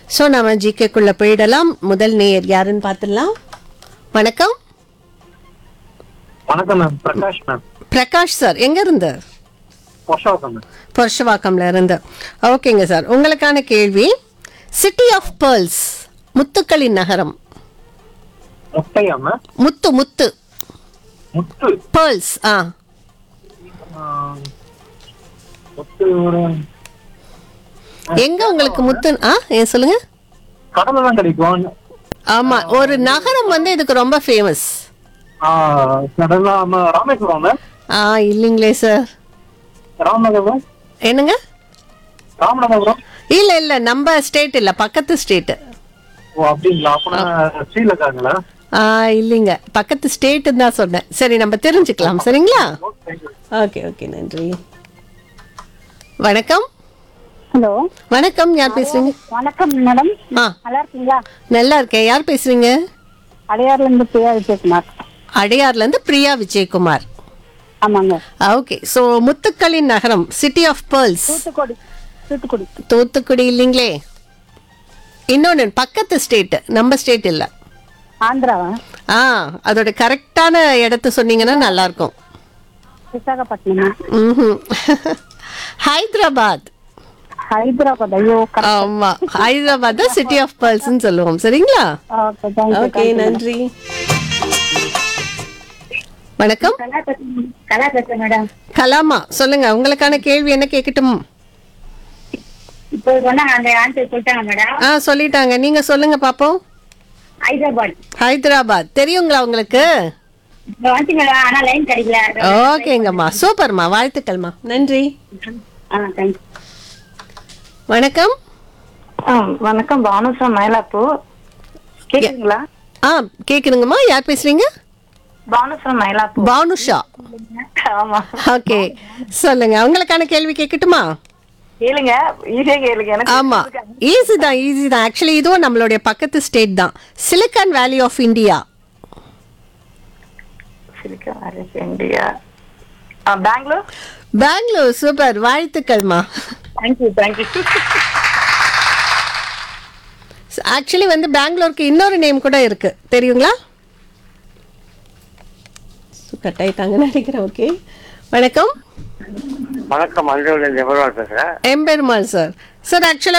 So நாம ஜிகேக்குள்ள போயிடலாம் முதல் நேயர் யாருன்னு பார்த்துடலாம் வணக்கம் வணக்கம் ma'am Prakash ma'am Prakash sir எங்க இருந்து வருஷம் மேம் புருஷவாக்கம்ல இருந்து ஓகேங்க சார் உங்களுக்கான கேள்வி சிட்டி ஆஃப் பேர்ல்ஸ் முத்துக்களின் நகரம் முட்டையா மேம் முத்து முத்து முத்து பேர்ல்ஸ் ஆ ஆஹ், முத்து ஒரு எங்க உங்களுக்கு முத்து ஆ ஏன் சொல்லுங்க கடலை தான் கிடைக்கும் ஆமா ஒரு நகரம் வந்து இதுக்கு ரொம்ப ஃபேமஸ் ஆஹ், கடலா ம- ராமேஸ்வரம் மேம் ஆ இல்லைங்களே சார் ராமநகரம் என்னங்க ராமநாதபுரம் இல்ல இல்ல நம்ம ஸ்டேட் இல்ல பக்கத்து ஸ்டேட் ஓ அப்படிங்களா அப்பனா ஸ்ரீலங்காங்களா ஆ இல்லைங்க பக்கத்து ஸ்டேட்டுன்னு தான் சொன்னேன் சரி நம்ம தெரிஞ்சுக்கலாம் சரிங்களா ஓகே ஓகே நன்றி வணக்கம் ஹலோ வணக்கம் யார் பேசுறீங்க வணக்கம் மேடம் ஆ நல்லா இருக்கீங்களா நல்லா இருக்கேன் யார் பேசுறீங்க அடையாறுல இருந்து பிரியா விஜயகுமார் அடையார்ல இருந்து பிரியா விஜயகுமார் ஆமாங்க ஓகே ஸோ முத்துக்களின் நகரம் city of pearls Thoothukudi Thoothukudi Thoothukudi இல்லைங்களே இன்னொன்று பக்கத்து ஸ்டேட் நம்ம ஸ்டேட் இல்லை ஆந்திராவா ஆ அதோட கரெக்டான இடத்த சொன்னீங்கன்னா நல்லா இருக்கும் விசாகப்பட்டினமா ம்ஹும். ஹைதராபாத் ஹைதராபாத் ஐயோ ஆமா ஹைதராபாத் தான் சிட்டி ஆஃப் பேர்ல்ஸ்னு சொல்லுவோம் சரிங்களா ஓகே தேங்க்யூ ஓகே நன்றி வணக்கம் கலா பேசுறேன் கலா பேசுறேன் மேடம் கலாமா சொல்லுங்க உங்களுக்கான கேள்வி என்ன கேட்கட்டும் இப்போ சொன்னாங்க அந்த ஆன்சர் சொல்லிட்டாங்க மேடம் ஆ சொல்லிட்டாங்க நீங்க சொல்லுங்க பாப்போம் ஹைதராபாத் ஹைதராபாத் தெரியுங்களா உங்களுக்கு இப்போ வந்து மேடம் ஆனா லைன் கிடைக்கல ஓகேங்கம்மா சூப்பர்மா வாழ்த்துக்கள்மா நன்றி ஆ தேங்க்யூ வணக்கம் வணக்கம் பானுசா மயிலாப்பூர் கேக்குங்களா ஆ கேக்குதுங்கம்மா யார் பேசுறீங்க பானுசா மயிலாப்பூர் பானுஷா ஆமா ஓகே சொல்லுங்க உங்களுக்கான கேள்வி கேட்கட்டுமா கேளுங்க ஈஸியா கேளுங்க எனக்கு ஆமா ஈஸி தான் ஈஸி தான் ஆக்சுவலி இதுவும் நம்மளுடைய பக்கத்து ஸ்டேட் தான் silicon valley of India silicon valley India Bangalore Bangalore super வாழ்த்துக்கள்மா தேங்க்யூ தேங்க்யூ ஆக்சுவலி வந்து பெங்களூருக்கு இன்னொரு நேம் கூட இருக்கு தெரியுங்களா கட் ஆயிட்டாங்கன்னு நினைக்கிறேன் ஓகே வணக்கம் வணக்கம் அஞ்சலிருந்து எவ்வளோ பேசுறேன் எம்பெருமாள் சார் சார் ஆக்சுவலி